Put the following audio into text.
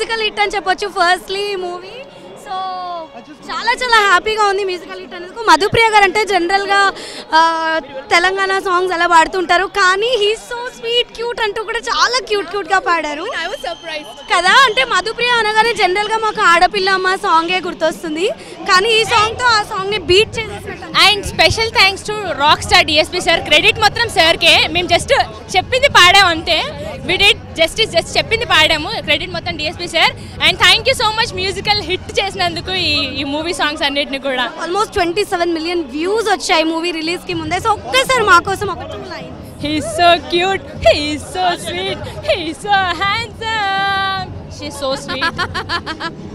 musical hit అని చెప్పొచ్చు firstly movie so చాలా చాలా హ్యాపీగా ఉంది మ్యూజికల్ హిట్ అనేది మధుప్రియ గారు అంటే జనరల్గా తెలంగాణ సాంగ్స్ అలా పాడుతుంటారు కానీ హీ సో స్వీట్ క్యూట్ అంటూ కూడా చాలా క్యూట్ క్యూట్గా పాడారు కదా అంటే మధుప్రియ అనగానే జనరల్గా మాకు ఆడపిల్ల అమ్మ సాంగే గుర్తొస్తుంది కానీ ఈ సాంగ్తో ఆ సాంగ్ని బీట్ చేసేసినట్టు and special thanks to rock star DSP sir credit మొత్తం సార్కే మేము జస్ట్ చెప్పింది పాడాము అంతే వి డిడ్ జస్టిస్ జస్ట్ చెప్పింది పాడాము క్రెడిట్ మొత్తం DSP sir and thank you so much musical hit చేసినందుకు ఈ ఈ మూవీ సాంగ్స్ అన్నిటిని కూడా almost twenty seven million views వచ్చాయి మూవీ రిలీజ్కి ముందే సో ఒక్కసారి మా కోసం ఒక two line he so cute he so sweet he so handsome she so sweet